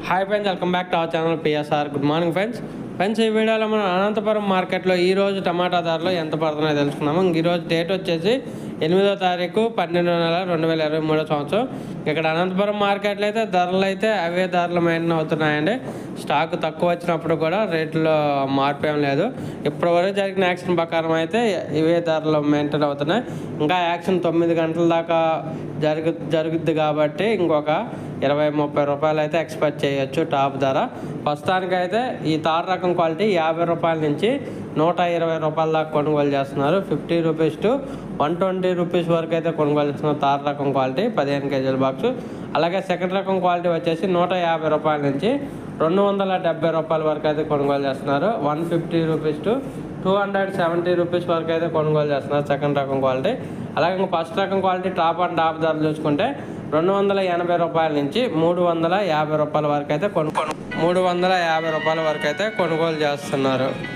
hi friends welcome back to our channel PSR good morning friends friends ఈ వీడియోలో మనం అనంతపురం మార్కెట్లో ఈ రోజు టమాటా ధరలు ఎంత పడుతున్నాయో తెలుసుకున్నాము ఈ రోజు డేట్ వచ్చేసి ఎనిమిదో తారీఖు పన్నెండో నెల రెండు వేల ఇరవై మూడో సంవత్సరం ఇక్కడ అనంతపురం మార్కెట్లో అయితే ధరలు అయితే అవే ధరలు మెయింటైన్ అవుతున్నాయండి స్టాక్ తక్కువ వచ్చినప్పుడు కూడా రేట్లో మార్పు ఏం లేదు ఇప్పటివరకు జరిగిన యాక్షన్ ప్రకారం అయితే ఇవే ధరలు మెయింటైన్ అవుతున్నాయి ఇంకా యాక్షన్ తొమ్మిది గంటల దాకా జరుగు జరుగుద్ది కాబట్టి ఇంకొక ఇరవై ముప్పై రూపాయలు అయితే ఎక్స్పెక్ట్ చేయొచ్చు టాప్ ధర ప్రస్తుతానికైతే ఈ తార్ రకం క్వాలిటీ యాభై రూపాయల నుంచి నూట ఇరవై రూపాయల దాకా కొనుగోలు చేస్తున్నారు fifty rupees to one twenty rupees వరకు అయితే కొనుగోలు చేస్తున్నారు తార్ రకం క్వాలిటీ పదిహేను కేజీల బాక్స్ అలాగే సెకండ్ రకం క్వాలిటీ వచ్చేసి నూట యాభై రూపాయల నుంచి రెండు వందల డెబ్బై రూపాయల వరకు అయితే కొనుగోలు చేస్తున్నారు one fifty rupees to two hundred seventy rupees వరకు అయితే కొనుగోలు చేస్తున్నారు సెకండ్ రకం క్వాలిటీ అలాగే ఇంకా ఫస్ట్ రకం క్వాలిటీ టాప్ అండ్ టాప్ ధరలు చూసుకుంటే రెండు వందల ఎనభై రూపాయల నుంచి మూడు వందల యాభై రూపాయల వరకు అయితే కొను మూడు వందల యాభై రూపాయల వరకు అయితే కొనుగోలు చేస్తున్నారు